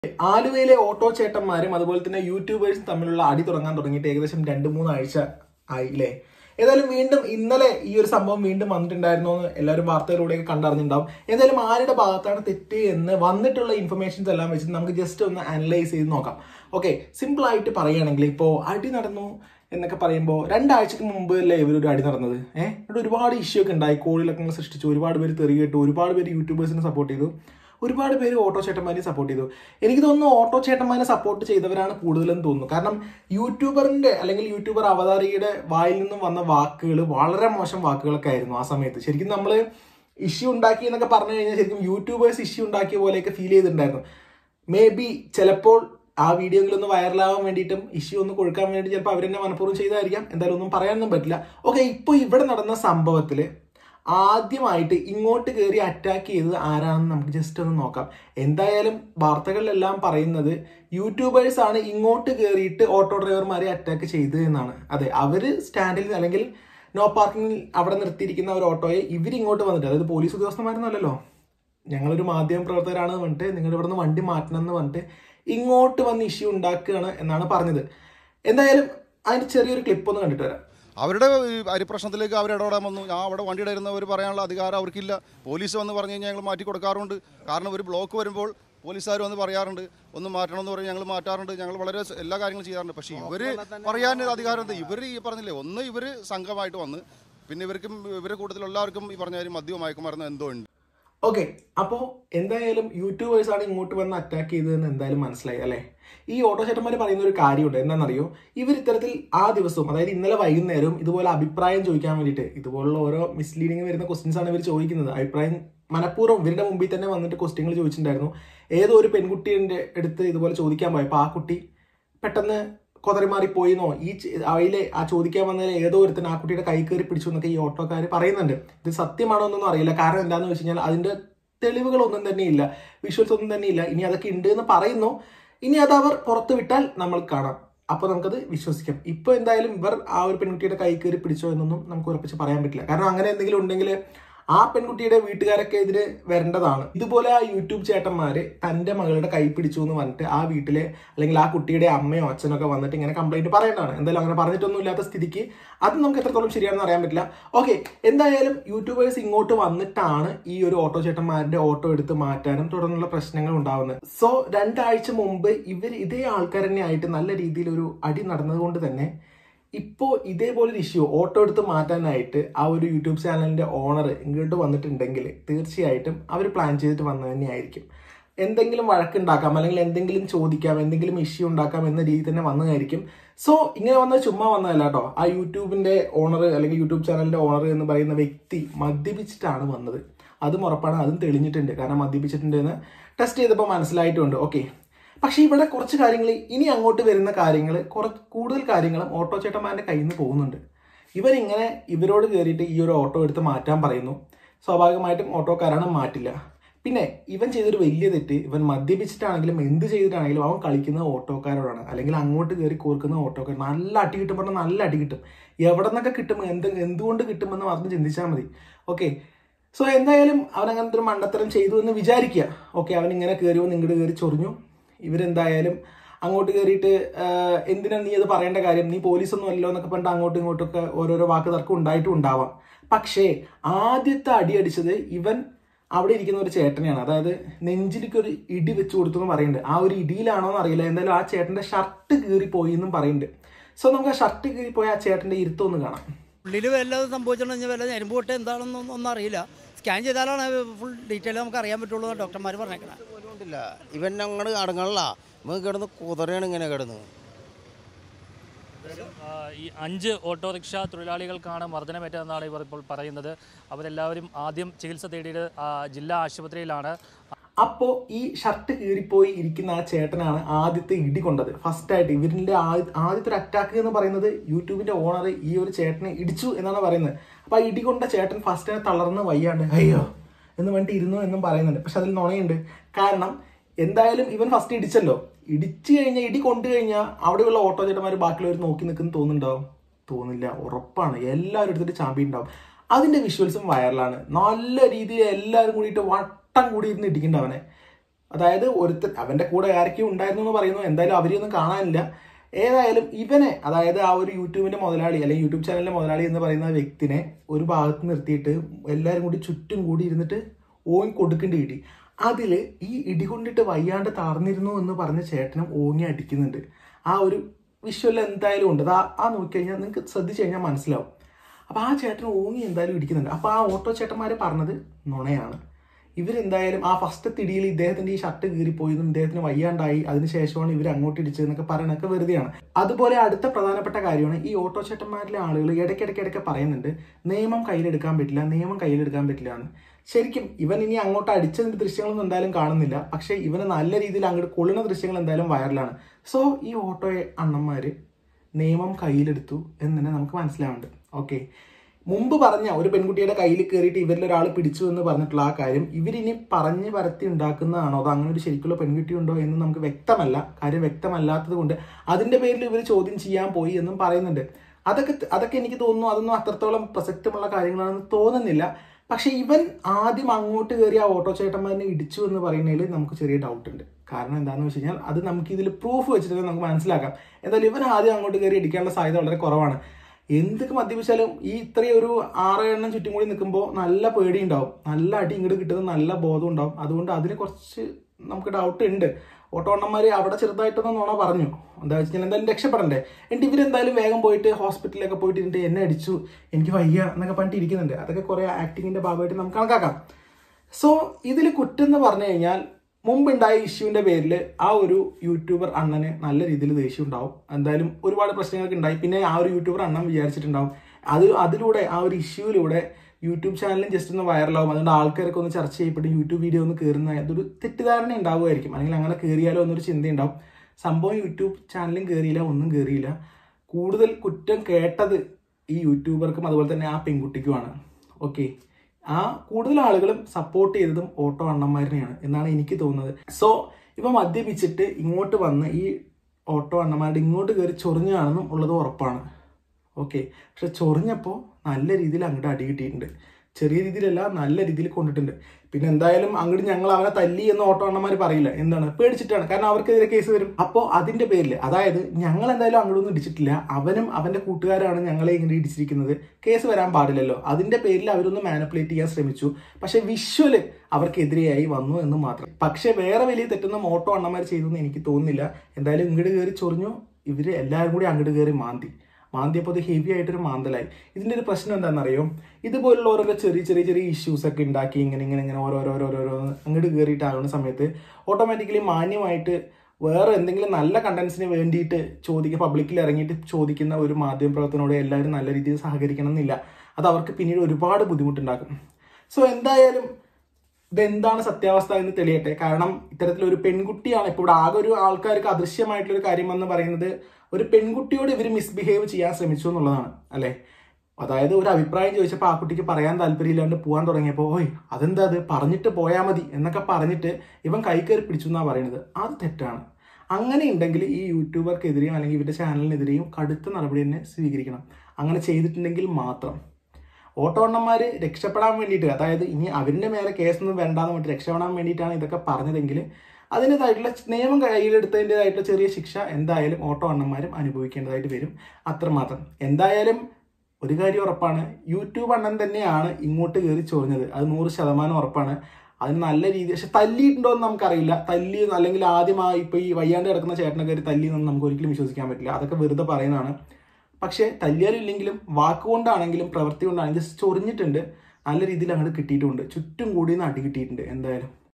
ആലുവയിലെ ഓട്ടോ ചേട്ടന്മാരും അതുപോലെ തന്നെ യൂട്യൂബേഴ്സും തമ്മിലുള്ള അടി തുടങ്ങാൻ തുടങ്ങിയിട്ട് ഏകദേശം രണ്ട് മൂന്നാഴ്ച ആയില്ലേ ഏതായാലും വീണ്ടും ഇന്നലെ ഈ ഒരു സംഭവം വീണ്ടും വന്നിട്ടുണ്ടായിരുന്നു എന്ന് എല്ലാവരും വാർത്തകളിലൂടെയൊക്കെ കണ്ടറിഞ്ഞിട്ടുണ്ടാവും ഏതായാലും ആരുടെ ഭാഗത്താണ് തെറ്റ് എന്ന് വന്നിട്ടുള്ള ഇൻഫർമേഷൻസ് എല്ലാം വെച്ചിട്ട് നമുക്ക് ജസ്റ്റ് ഒന്ന് അനലൈസ് ചെയ്ത് നോക്കാം ഓക്കെ സിമ്പിൾ ആയിട്ട് പറയുകയാണെങ്കിൽ ഇപ്പോൾ അടി നടന്നു എന്നൊക്കെ പറയുമ്പോൾ രണ്ടാഴ്ചക്ക് മുമ്പ് അല്ലേ ഇവരൊരു അടി നടന്നത് ഏഹ് ഇവിടെ ഒരുപാട് ഇഷ്യൂ ഒക്കെ ഉണ്ടായി കോഴിലൊക്കെ സൃഷ്ടിച്ചു ഒരുപാട് പേര് തെറി കേട്ടു ഒരുപാട് പേര് യൂട്യൂബേഴ്സിനെ സപ്പോർട്ട് ചെയ്തു ഒരുപാട് പേര് ഓട്ടോ ചേട്ടന്മാരെ സപ്പോർട്ട് ചെയ്തു എനിക്ക് തോന്നുന്നു ഓട്ടോ ചേട്ടന്മാരെ സപ്പോർട്ട് ചെയ്തവരാണ് കൂടുതലെന്ന് തോന്നുന്നു കാരണം യൂട്യൂബറിന്റെ അല്ലെങ്കിൽ യൂട്യൂബർ അവതാരികയുടെ വായിൽ നിന്നും വന്ന വാക്കുകൾ വളരെ മോശം വാക്കുകളൊക്കെ ആയിരുന്നു ആ സമയത്ത് ശരിക്കും നമ്മൾ ഇഷ്യൂ ഉണ്ടാക്കി എന്നൊക്കെ പറഞ്ഞു കഴിഞ്ഞാൽ ശരിക്കും യൂട്യൂബേഴ്സ് ഇഷ്യൂ ഉണ്ടാക്കിയ പോലെയൊക്കെ ഫീൽ ചെയ്തിട്ടുണ്ടായിരുന്നു മേ ബി ചിലപ്പോൾ ആ വീഡിയോയിലൊന്ന് വൈറലാവാൻ വേണ്ടിയിട്ടും ഇഷ്യൂ ഒന്ന് കൊടുക്കാൻ വേണ്ടി ചിലപ്പോൾ അവരെന്നെ മനഃപൂർവ്വം ചെയ്തായിരിക്കാം എന്തായാലും ഒന്നും പറയാനൊന്നും പറ്റില്ല ഓക്കെ ഇപ്പോൾ ഇവിടെ നടന്ന സംഭവത്തിൽ ആദ്യമായിട്ട് ഇങ്ങോട്ട് കയറി അറ്റാക്ക് ചെയ്തത് ആരാണെന്ന് നമുക്ക് ജസ്റ്റ് ഒന്ന് നോക്കാം എന്തായാലും വാർത്തകളിലെല്ലാം പറയുന്നത് യൂട്യൂബേഴ്സ് ആണ് ഇങ്ങോട്ട് കയറിയിട്ട് ഓട്ടോ ഡ്രൈവർമാരെ അറ്റാക്ക് ചെയ്തത് എന്നാണ് അതെ അവര് സ്റ്റാൻഡിൽ അല്ലെങ്കിൽ നോ പാർക്കിംഗിൽ അവിടെ നിർത്തിയിരിക്കുന്ന ഒരു ഓട്ടോയെ ഇവരിങ്ങോട്ട് വന്നിട്ട് അതായത് പോലീസ് ഉദ്യോഗസ്ഥന്മാരൊന്നുമല്ലല്ലോ ഞങ്ങളൊരു മാധ്യമ പ്രവർത്തകരാണെന്ന് പറഞ്ഞിട്ട് നിങ്ങളുടെ ഇവിടുന്ന് വണ്ടി മാറ്റണം എന്ന് പറഞ്ഞിട്ട് ഇങ്ങോട്ട് വന്ന് ഇഷ്യൂ ഉണ്ടാക്കുകയാണ് എന്നാണ് പറഞ്ഞത് എന്തായാലും അതിന്റെ ചെറിയൊരു ക്ലിപ്പ് ഒന്ന് കണ്ടിട്ട് വരാം അവരുടെ ഈ അരിപ്രശ്നത്തിലേക്ക് അവർ ഇടപെടാൻ വന്നു ഞാൻ അവിടെ വണ്ടിയുടെ ഇരുന്നവർ പറയാനുള്ള അധികാരം അവർക്കില്ല പോലീസ് വന്ന് പറഞ്ഞു കഴിഞ്ഞാൽ ഞങ്ങൾ മാറ്റി കൊടുക്കാറുണ്ട് കാരണം ഒരു ബ്ലോക്ക് വരുമ്പോൾ പോലീസുകാർ വന്ന് പറയാറുണ്ട് ഒന്ന് മാറ്റണമെന്ന് പറഞ്ഞ് ഞങ്ങൾ മാറ്റാറുണ്ട് ഞങ്ങൾ വളരെ സ് എല്ലാ കാര്യങ്ങളും ചെയ്യാറുണ്ട് പക്ഷേ ഇവർ പറയാൻ അധികാരം എന്താ ഇവർ ഈ പറഞ്ഞില്ലേ ഒന്ന് ഇവർ സംഘമായിട്ട് വന്ന് പിന്നെ ഇവർക്കും ഇവരുടെ കൂട്ടത്തിൽ എല്ലാവർക്കും ഈ പറഞ്ഞ കാര്യം മദ്യവും മയക്കുമരുന്ന് എന്തോ ഉണ്ട് ഓക്കെ അപ്പോൾ എന്തായാലും യൂട്യൂബേഴ്സ് ആണ് ഇങ്ങോട്ട് വന്ന് അറ്റാക്ക് ചെയ്തതെന്ന് എന്തായാലും മനസ്സിലായി അല്ലേ ഈ ഓട്ടോ ചേട്ടന്മാർ പറയുന്ന ഒരു കാര്യമുണ്ട് എന്താണെന്നറിയോ ഇവർ ഇത്തരത്തിൽ ആ ദിവസവും അതായത് ഇന്നലെ വൈകുന്നേരവും ഇതുപോലെ അഭിപ്രായം ചോദിക്കാൻ വേണ്ടിയിട്ട് ഇതുപോലുള്ള ഓരോ മിസ്ലീഡിങ് വരുന്ന ക്വസ്റ്റ്യൻസ് ആണ് ഇവർ ചോദിക്കുന്നത് അഭിപ്രായം മനഃപൂർവ്വം ഇവരുടെ മുമ്പിൽ തന്നെ വന്നിട്ട് ക്വസ്റ്റ്യങ്ങൾ ചോദിച്ചിട്ടുണ്ടായിരുന്നു ഏതോ ഒരു പെൺകുട്ടിയുടെ അടുത്ത് ഇതുപോലെ ചോദിക്കാൻ പോയപ്പോൾ ആ കുട്ടി പെട്ടെന്ന് കൊതറിമാറി പോയിന്നോ ഈ ച- അതിലെ ആ ചോദിക്കാൻ വന്നതിൽ ഏതോ ഒരുത്തൻ ആ കുട്ടിയുടെ കൈ കയറി പിടിച്ചു എന്നൊക്കെ ഈ ഓട്ടോക്കാർ പറയുന്നുണ്ട് ഇത് സത്യമാണോ എന്നൊന്നും അറിയില്ല കാരണം എന്താണെന്ന് വെച്ച് കഴിഞ്ഞാൽ അതിന്റെ തെളിവുകളൊന്നും തന്നെ ഇല്ല വിഷ്വൽസ് ഒന്നും തന്നെ ഇല്ല ഇനി അതൊക്കെ ഉണ്ട് എന്ന് പറയുന്നു ഇനി അത് അവർ പുറത്ത് വിട്ടാൽ നമ്മൾ കാണാം അപ്പോൾ നമുക്കത് വിശ്വസിക്കാം ഇപ്പോൾ എന്തായാലും ഇവർ ആ ഒരു പെൺകുട്ടിയുടെ കൈ കയറി പിടിച്ചോ എന്നൊന്നും നമുക്ക് ഉറപ്പിച്ച് പറയാൻ പറ്റില്ല കാരണം അങ്ങനെ എന്തെങ്കിലും ഉണ്ടെങ്കിൽ ആ പെൺകുട്ടിയുടെ വീട്ടുകാരൊക്കെ ഇതിന് വരേണ്ടതാണ് ഇതുപോലെ ആ യൂട്യൂബ് ചേട്ടന്മാര് തന്റെ മകളുടെ കൈ പിടിച്ചു എന്ന് പറഞ്ഞിട്ട് ആ വീട്ടിലെ അല്ലെങ്കിൽ ആ കുട്ടിയുടെ അമ്മയോ അച്ഛനോ ഒക്കെ വന്നിട്ട് ഇങ്ങനെ കംപ്ലൈന്റ് പറയേണ്ടതാണ് എന്തായാലും അങ്ങനെ പറഞ്ഞിട്ടൊന്നും ഇല്ലാത്ത സ്ഥിതിക്ക് അത് നമുക്ക് എത്രത്തോളം ശരിയാണെന്ന് അറിയാൻ പറ്റില്ല ഓക്കെ എന്തായാലും യൂട്യൂബേഴ്സ് ഇങ്ങോട്ട് വന്നിട്ടാണ് ഈ ഒരു ഓട്ടോ ചേട്ടന്മാരുടെ ഓട്ടോ എടുത്ത് മാറ്റാനും തുടർന്നുള്ള പ്രശ്നങ്ങൾ ഉണ്ടാവുന്നത് സോ രണ്ടാഴ്ച മുമ്പ് ഇവർ ഇതേ ആൾക്കാർ തന്നെ ആയിട്ട് നല്ല രീതിയിൽ ഒരു അടി നടന്നതുകൊണ്ട് തന്നെ ഇപ്പോൾ ഇതേപോലൊരു ഇഷ്യൂ ഓട്ടോ എടുത്ത് മാറ്റാനായിട്ട് ആ ഒരു യൂട്യൂബ് ചാനലിന്റെ ഓണർ ഇങ്ങോട്ട് വന്നിട്ടുണ്ടെങ്കിൽ തീർച്ചയായിട്ടും അവർ പ്ലാൻ ചെയ്തിട്ട് വന്നത് തന്നെയായിരിക്കും എന്തെങ്കിലും വഴക്കുണ്ടാക്കാം അല്ലെങ്കിൽ എന്തെങ്കിലും ചോദിക്കാം എന്തെങ്കിലും ഇഷ്യൂ ഉണ്ടാക്കാം എന്ന രീതിയിൽ തന്നെ വന്നതായിരിക്കും സോ ഇങ്ങനെ വന്നത് ചുമ്മാ വന്നതല്ല കേട്ടോ ആ യൂട്യൂബിന്റെ ഓണർ അല്ലെങ്കിൽ യൂട്യൂബ് ചാനലിന്റെ ഓണർ എന്ന് പറയുന്ന വ്യക്തി മദ്യപിച്ചിട്ടാണ് വന്നത് അതും ഉറപ്പാണ് അതും തെളിഞ്ഞിട്ടുണ്ട് കാരണം മദ്യപിച്ചിട്ടുണ്ട് എന്ന് ടെസ്റ്റ് ചെയ്തപ്പോൾ മനസ്സിലായിട്ടുണ്ട് ഓക്കെ പക്ഷേ ഇവിടെ കുറച്ച് കാര്യങ്ങൾ ഇനി അങ്ങോട്ട് വരുന്ന കാര്യങ്ങൾ കുറച്ച് കൂടുതൽ കാര്യങ്ങളും ഓട്ടോ ചേട്ടന്മാരുടെ കയ്യിൽ നിന്ന് പോകുന്നുണ്ട് ഇവരിങ്ങനെ ഇവരോട് കയറിയിട്ട് ഈ ഒരു ഓട്ടോ എടുത്ത് മാറ്റാൻ പറയുന്നു സ്വാഭാവികമായിട്ടും ഓട്ടോക്കാരാണ് മാറ്റില്ല പിന്നെ ഇവൻ ചെയ്തൊരു വലിയ തെറ്റ് ഇവൻ മദ്യപിച്ചിട്ടാണെങ്കിലും എന്ത് ചെയ്തിട്ടാണെങ്കിലും അവൻ കളിക്കുന്ന ഓട്ടോക്കാരോടാണ് അല്ലെങ്കിൽ അങ്ങോട്ട് കയറി കോർക്കുന്ന ഓട്ടോക്കാർ നല്ല അടി കിട്ടും പറഞ്ഞാൽ നല്ല അടി കിട്ടും എവിടെ നിന്നൊക്കെ കിട്ടും എന്ത് എന്തുകൊണ്ട് കിട്ടുമെന്ന് മാത്രം ചിന്തിച്ചാൽ മതി ഓക്കെ സോ എന്തായാലും അവൻ അങ്ങനത്തെ ഒരു മണ്ടത്തരം ചെയ്തു എന്ന് വിചാരിക്കുക ഓക്കെ അവൻ ഇങ്ങനെ കയറിയോ ഇങ്ങോട്ട് കയറി ചൊറിഞ്ഞു ഇവരെന്തായാലും അങ്ങോട്ട് കയറിയിട്ട് ആഹ്, എന്തിനാ നീ അത് പറയേണ്ട കാര്യം നീ പോലീസൊന്നും അല്ലല്ലോ എന്നൊക്കെ പറഞ്ഞിട്ട് അങ്ങോട്ടും ഇങ്ങോട്ടൊക്കെ ഓരോരോ വാക്ക് തർക്കം ഉണ്ടായിട്ടും ഉണ്ടാവാം പക്ഷേ ആദ്യത്തെ അടി അടിച്ചത് ഇവൻ അവിടെ ഇരിക്കുന്ന ഒരു ചേട്ടനെയാണ് അതായത് നെഞ്ചിലേക്ക് ഒരു ഇടി വെച്ച് കൊടുത്തു എന്ന് പറയുന്നുണ്ട് ആ ഒരു ഇടിയിലാണോ എന്ന് അറിയില്ല എന്തായാലും ആ ചേട്ടന്റെ ഷർട്ട് കീറിപ്പോയി എന്നും പറയുന്നുണ്ട് സോ നമുക്ക് ആ ഷർട്ട് കീറിപ്പോയ ആ ചേട്ടന്റെ ഇരുത്തം ഒന്ന് കാണാം ഉള്ളിൽ വല്ലതും സംഭവിച്ചിട്ടുണ്ടെങ്കിൽ വല്ല ഞരമ്പ് പൊട്ട് എന്താണെന്നൊന്നും ഒന്നും അറിയില്ല സ്കാൻ ചെയ്താലാണ് ഫുൾ ഡീറ്റെയിൽ നമുക്ക് അറിയാൻ പറ്റുള്ളൂ എന്ന് ഡോക്ടർമാർ പറഞ്ഞേക്കണം ഇല്ല ഇവൻ അങ്ങോട്ട് അടങ്ങണില്ല നമുക്ക് കിടന്ന് കുതിരയാണ് ഇങ്ങനെ കിടന്ന് ആ, ഈ അഞ്ച് ഓട്ടോറിക്ഷ തൊഴിലാളികൾക്കാണ് മർദ്ദനമേറ്റതെന്നാണ് ഇവർ ഇപ്പോൾ പറയുന്നത് അവരെല്ലാവരും ആദ്യം ചികിത്സ തേടിയത് ആ, ജില്ലാ ആശുപത്രിയിലാണ് അപ്പോ ഈ ഷർട്ട് കീറിപ്പോയി ഇരിക്കുന്ന ആ ചേട്ടനാണ് ആദ്യത്തെ ഇടി കൊണ്ടത് ഫസ്റ്റ് ആയിട്ട് ഇവരിന്റെ ആദ്യ- ആദ്യത്തെ ഒരു അറ്റാക്ക് എന്ന് പറയുന്നത് യൂട്യൂബിന്റെ ഓണർ ഈ ഒരു ചേട്ടനെ ഇടിച്ചു എന്നാണ് പറയുന്നത് അപ്പൊ ആ ഇടി കൊണ്ട ചേട്ടൻ ഫസ്റ്റ് തളർന്ന് വയ്യാണ്ട് അയ്യോ എന്ന് വേണ്ടി ഇരുന്നു എന്നും പറയുന്നുണ്ട് പക്ഷെ അതിൽ നുണയുണ്ട് കാരണം എന്തായാലും ഇവൻ ഫസ്റ്റ് ഇടിച്ചല്ലോ ഇടിച്ചു കഴിഞ്ഞാൽ ഇടി കൊണ്ടു കഴിഞ്ഞാൽ അവിടെയുള്ള ഓട്ടോ ചേട്ടന്മാർ ബാക്കിയുള്ളവർ നോക്കി നിൽക്കുന്നു തോന്നുന്നുണ്ടാവും തോന്നില്ല ഉറപ്പാണ് എല്ലാവരും എടുത്തിട്ട് ചാമ്പ്യൻ ഉണ്ടാവും അതിന്റെ വിഷ്വൽസും വൈറലാണ് നല്ല രീതിയിൽ എല്ലാവരും കൂടിയിട്ട് വട്ടം കൂടി ഇരുന്ന് ഇടിക്കണ്ട അവനെ അതായത് ഒരുത്തൻ അവന്റെ കൂടെ ആരൊക്കെയോ ഉണ്ടായിരുന്നു എന്ന് പറയുന്നു എന്തായാലും അവരെയൊന്നും കാണാനില്ല ഏതായാലും ഇവനെ അതായത് ആ ഒരു യൂട്യൂബിന്റെ മുതലാളി അല്ലെങ്കിൽ യൂട്യൂബ് ചാനലിന്റെ മുതലാളി എന്ന് പറയുന്ന വ്യക്തിനെ ഒരു ഭാഗത്ത് നിർത്തിയിട്ട് എല്ലാവരും കൂടി ചുറ്റും കൂടി ഇരുന്നിട്ട് ഓങ്ങി കൊടുക്കേണ്ടി കിട്ടി അതിൽ ഈ ഇടികൊണ്ടിട്ട് വയ്യാണ്ട് താർന്നിരുന്നു എന്ന് പറഞ്ഞ ചേട്ടനും ഓങ്ങി അടിക്കുന്നുണ്ട് ആ ഒരു വിഷ്വൽ എന്തായാലും ഉണ്ട് അത് ആ- ആ നോക്കിക്കഴിഞ്ഞാൽ നിങ്ങൾക്ക് ശ്രദ്ധിച്ചു കഴിഞ്ഞാൽ മനസ്സിലാവും അപ്പോൾ ആ ചേട്ടൻ ഓങ്ങി എന്തായാലും ഇടിക്കുന്നുണ്ട് അപ്പോൾ ആ ഓട്ടോ ചേട്ടന്മാർ പറഞ്ഞത് നുണയാണ് ഇവരെന്തായാലും ആ ഫസ്റ്റ് തിടിയിൽ ഇദ്ദേഹത്തിന്റെ ഈ ഷർട്ട് കീറിപ്പോയെന്നും ഇദ്ദേഹത്തിന് വയ്യാണ്ടായി അതിനുശേഷമാണ് ഇവർ അങ്ങോട്ട് ഇടിച്ചതെന്നൊക്കെ പറയണൊക്കെ വെറുതെയാണ് അതുപോലെ അടുത്ത പ്രധാനപ്പെട്ട കാര്യമാണ് ഈ ഓട്ടോ ചേട്ടന്മാരിലെ ആളുകൾ ഇടയ്ക്കിടയ്ക്ക് ഇടയ്ക്ക് പറയുന്നുണ്ട് നിയമം കയ്യിലെടുക്കാൻ പറ്റില്ല നിയമം കയ്യിലെടുക്കാൻ പറ്റില്ല എന്ന് ശരിക്കും ഇവൻ ഇനി അങ്ങോട്ട് അടിച്ചതിന്റെ ദൃശ്യങ്ങളൊന്നും എന്തായാലും കാണുന്നില്ല പക്ഷേ ഇവന് നല്ല രീതിയിൽ അങ്ങോട്ട് കൊള്ളുന്ന ദൃശ്യങ്ങൾ എന്തായാലും വൈറലാണ് സോ ഈ ഓട്ടോ അണ്ണന്മാര് നിയമം കയ്യിലെടുത്തു എന്ന് തന്നെ നമുക്ക് മനസ്സിലാവുന്നുണ്ട് ഓക്കെ മുമ്പ് പറഞ്ഞ ഒരു പെൺകുട്ടിയുടെ കയ്യിൽ കയറിയിട്ട് ഇവരിൽ ഒരാൾ പിടിച്ചു എന്ന് പറഞ്ഞിട്ടുള്ള ആ കാര്യം ഇവരിനി പറഞ്ഞ് പരത്തി ഉണ്ടാക്കുന്നതാണോ അതോ അങ്ങനെ ഒരു ശരിക്കുള്ള പെൺകുട്ടി ഉണ്ടോ എന്ന് നമുക്ക് വ്യക്തമല്ല കാര്യം വ്യക്തമല്ലാത്തത് കൊണ്ട് അതിന്റെ പേരിൽ ഇവർ ചോദ്യം ചെയ്യാൻ പോയി എന്നും പറയുന്നുണ്ട് അതൊക്കെ അതൊക്കെ എനിക്ക് തോന്നുന്നു അതൊന്നും അത്രത്തോളം പ്രസക്തമുള്ള കാര്യങ്ങളാണെന്ന് തോന്നുന്നില്ല പക്ഷെ ഇവൻ ആദ്യം അങ്ങോട്ട് കയറി ആ ഓട്ടോ ചേട്ടന്മാരിനെ ഇടിച്ചു എന്ന് പറയുന്നതിൽ നമുക്ക് ചെറിയ ഡൗട്ട് ഉണ്ട് കാരണം എന്താണെന്ന് വെച്ച് കഴിഞ്ഞാൽ അത് നമുക്ക് ഇതിൽ പ്രൂഫ് വെച്ചിട്ട് നമുക്ക് മനസ്സിലാക്കാം എന്തായാലും ഇവൻ ആദ്യം അങ്ങോട്ട് കയറി ഇടിക്കാനുള്ള സാധ്യത വളരെ കുറവാണ് എന്തൊക്കെ മദ്യപിച്ചാലും ഈ ഇത്രയും ഒരു ആറ് എണ്ണം ചുറ്റും കൂടി നിൽക്കുമ്പോൾ നല്ല പേടി ഉണ്ടാവും നല്ല അടി ഇങ്ങോട്ട് കിട്ടുന്നത് നല്ല ബോധം ഉണ്ടാവും അതുകൊണ്ട് അതിന് കുറച്ച് നമുക്ക് ഡൗട്ട് ഉണ്ട് ഓട്ടോണ്ണന്മാർ അവിടെ ചെറുതായിട്ടൊന്ന് നുണ പറഞ്ഞു എന്താ വെച്ച് കഴിഞ്ഞാൽ എന്തായാലും രക്ഷപ്പെടണ്ടേ എന്നിട്ട് ഇവരെന്തായാലും വേഗം പോയിട്ട് ഹോസ്പിറ്റലിലൊക്കെ പോയിട്ട് ഇരുന്നിട്ട് എന്നെ അടിച്ചു എനിക്ക് വയ്യ എന്നൊക്കെ പറഞ്ഞിട്ട് ഇരിക്കുന്നുണ്ട് അതൊക്കെ കുറേ ആക്ടിങ്ങിന്റെ ഭാഗമായിട്ട് നമുക്ക് കണക്കാക്കാം സോ ഇതിൽ കുറ്റം എന്ന് പറഞ്ഞു കഴിഞ്ഞാൽ മുമ്പുണ്ടായ ഇഷ്യൂവിന്റെ പേരിൽ ആ ഒരു യൂട്യൂബർ അണ്ണന് നല്ല രീതിയിൽ ദേഷ്യം ഉണ്ടാവും എന്തായാലും ഒരുപാട് പ്രശ്നങ്ങളൊക്കെ ഉണ്ടായി പിന്നെ ആ ഒരു യൂട്യൂബർ അണ്ണൻ വിചാരിച്ചിട്ടുണ്ടാവും അത് അതിലൂടെ ആ ഒരു ഇഷ്യൂവിലൂടെ യൂട്യൂബ് ചാനലും ജസ്റ്റ് ഒന്ന് വൈറലാവും അതുകൊണ്ട് ആൾക്കാരൊക്കെ ഒന്ന് ചർച്ച ചെയ്യപ്പെട്ട് യൂട്യൂബ് വീഡിയോ ഒന്ന് കയറുന്ന അതൊരു തെറ്റിദ്ധാരണ ഉണ്ടാവുമായിരിക്കും അല്ലെങ്കിൽ അങ്ങനെ കയറിയാലോ എന്നൊരു ചിന്തയുണ്ടാവും സംഭവം യൂട്യൂബ് ചാനലും കയറിയില്ല ഒന്നും കയറിയില്ല കൂടുതൽ കുറ്റം കേട്ടത് ഈ യൂട്യൂബർക്കും അതുപോലെ തന്നെ ആ പെൺകുട്ടിക്കുമാണ് ഓക്കെ ആ കൂടുതൽ ആളുകളും സപ്പോർട്ട് ചെയ്തതും ഓട്ടോ അണ്ണന്മാരിനെയാണ് എന്നാണ് എനിക്ക് തോന്നുന്നത് സോ ഇവ മദ്യപിച്ചിട്ട് ഇങ്ങോട്ട് വന്ന് ഈ ഓട്ടോ അണ്ണന്മാരുടെ ഇങ്ങോട്ട് കയറി ചൊറിഞ്ഞാണെന്നും ഉള്ളത് ഉറപ്പാണ് ഓക്കെ പക്ഷെ ചൊറിഞ്ഞപ്പോൾ നല്ല രീതിയിൽ അങ്ങോട്ട് അടി കിട്ടിയിട്ടുണ്ട് ചെറിയ രീതിയിലല്ല നല്ല രീതിയിൽ കൊണ്ടിട്ടുണ്ട് പിന്നെ എന്തായാലും അങ്ങോട്ട് ഞങ്ങൾ അവനെ തല്ലി എന്ന് ഓട്ടോ അണ്ണന്മാർ പറയില്ല എന്താണ് പേടിച്ചിട്ടാണ് കാരണം അവർക്കെതിരെ കേസ് വരും അപ്പോൾ അതിന്റെ പേരിൽ അതായത് ഞങ്ങൾ എന്തായാലും അങ്ങോട്ടൊന്നും ഇടിച്ചിട്ടില്ല അവനും അവന്റെ കൂട്ടുകാരാണ് ഞങ്ങളെ ഇങ്ങനെ ഇടിച്ചിരിക്കുന്നത് കേസ് വരാൻ പാടില്ലല്ലോ അതിന്റെ പേരിൽ അവരൊന്ന് മാനിപ്പുലേറ്റ് ചെയ്യാൻ ശ്രമിച്ചു പക്ഷെ വിഷ്വല് അവർക്കെതിരെയായി വന്നു എന്ന് മാത്രം പക്ഷെ വേറെ വലിയ തെറ്റൊന്നും ഓട്ടോ അണ്ണന്മാർ ചെയ്തു എന്ന് എനിക്ക് തോന്നുന്നില്ല എന്തായാലും ഇങ്ങോട്ട് കയറി ചൊറിഞ്ഞു ഇവര് എല്ലാവരും കൂടി അങ്ങോട്ട് കയറി മാന്തി മാന്തിയപ്പോൾ അത് ഹെവി ആയിട്ടൊരു മാന്തലായി ഇതിന്റെ ഒരു പ്രശ്നം എന്താണെന്നറിയോ ഇതുപോലുള്ള ഓരോരോ ചെറിയ ചെറിയ ചെറിയ ഇഷ്യൂസ് ഒക്കെ ഉണ്ടാക്കി ഇങ്ങനെ ഇങ്ങനെ ഇങ്ങനെ ഓരോരോ ഓരോരോ അങ്ങോട്ട് കയറിയിട്ടാകുന്ന സമയത്ത് ഓട്ടോമാറ്റിക്കലി മാന്യമായിട്ട് വേറെ എന്തെങ്കിലും നല്ല കണ്ടന്റ്സിന് വേണ്ടിയിട്ട് ചോദിക്കുക പബ്ലിക്കിൽ ഇറങ്ങിയിട്ട് ചോദിക്കുന്ന ഒരു മാധ്യമ പ്രവർത്തനോട് എല്ലാവരും നല്ല രീതിയിൽ സഹകരിക്കണം എന്നില്ല അത് അവർക്ക് പിന്നീട് ഒരുപാട് ബുദ്ധിമുട്ടുണ്ടാക്കും സോ എന്തായാലും ഇതെന്താണ് സത്യാവസ്ഥ എന്ന് തെളിയട്ടെ കാരണം ഇത്തരത്തിലൊരു പെൺകുട്ടിയാണ് ഇപ്പോൾ ഇവിടെ ആകെ ഒരു ആൾക്കാർക്ക് അദൃശ്യമായിട്ടുള്ള ഒരു കാര്യം എന്ന് പറയുന്നത് ഒരു പെൺകുട്ടിയോട് ഇവർ മിസ്ബിഹേവ് ചെയ്യാൻ ശ്രമിച്ചു എന്നുള്ളതാണ് അല്ലെ അതായത് ഒരു അഭിപ്രായം ചോദിച്ചപ്പോൾ ആ കുട്ടിക്ക് പറയാൻ താല്പര്യമില്ലാണ്ട് പോകാൻ തുടങ്ങിയപ്പോൾ ഓയ് അതെന്താ അത് പറഞ്ഞിട്ട് പോയാൽ മതി എന്നൊക്കെ പറഞ്ഞിട്ട് ഇവൻ കൈക്കയറി പിടിച്ചു എന്നാണ് പറയുന്നത് അത് തെറ്റാണ് അങ്ങനെ ഉണ്ടെങ്കിൽ ഈ യൂട്യൂബർക്കെതിരെയും അല്ലെങ്കിൽ ഇവരുടെ ചാനലിനെതിരെയും കടുത്ത നടപടി തന്നെ സ്വീകരിക്കണം അങ്ങനെ ചെയ്തിട്ടുണ്ടെങ്കിൽ മാത്രം ഓട്ടോണ്ണന്മാർ രക്ഷപ്പെടാൻ വേണ്ടിയിട്ട് അതായത് ഇനി അവരിൻ്റെ മേലെ കേസൊന്നും വേണ്ടാന്ന് പറഞ്ഞിട്ട് രക്ഷപ്പെടാൻ വേണ്ടിയിട്ടാണ് ഇതൊക്കെ പറഞ്ഞതെങ്കിൽ അതിൻ്റെതായിട്ടുള്ള നിയമം കയ്യിലെടുത്തതിൻ്റെതായിട്ടുള്ള ചെറിയ ശിക്ഷ എന്തായാലും ഓട്ടോ അണ്ണന്മാരും അനുഭവിക്കേണ്ടതായിട്ട് വരും അത്രമാത്രം എന്തായാലും ഒരു കാര്യം ഉറപ്പാണ് യൂട്യൂബ് അണ്ണൻ തന്നെയാണ് ഇങ്ങോട്ട് കയറി ചൊറിഞ്ഞത് അത് നൂറ് ശതമാനം ഉറപ്പാണ് അതിന് നല്ല രീതി പക്ഷെ തല്ലിയിട്ടുണ്ടോ എന്ന് നമുക്കറിയില്ല തല്ലി അല്ലെങ്കിൽ ആദ്യം ആ ഇപ്പൊ ഈ വയ്യാണ്ട് കിടക്കുന്ന ചേട്ടനെ കയറി തല്ലി എന്നൊന്നും നമുക്ക് ഒരിക്കലും വിശ്വസിക്കാൻ പറ്റില്ല അതൊക്കെ വെറുതെ പറയുന്നതാണ് പക്ഷെ തല്ലിയാലും ഇല്ലെങ്കിലും വാക്കുകൊണ്ടാണെങ്കിലും പ്രവൃത്തി കൊണ്ടാണെങ്കിലും ചൊറിഞ്ഞിട്ടുണ്ട് നല്ല രീതിയിൽ അങ്ങോട്ട് കിട്ടിയിട്ടുമുണ്ട് ചുറ്റും കൂടി നിന്ന് അടി കിട്ടിയിട്ടുണ്ട് എന്തായാലും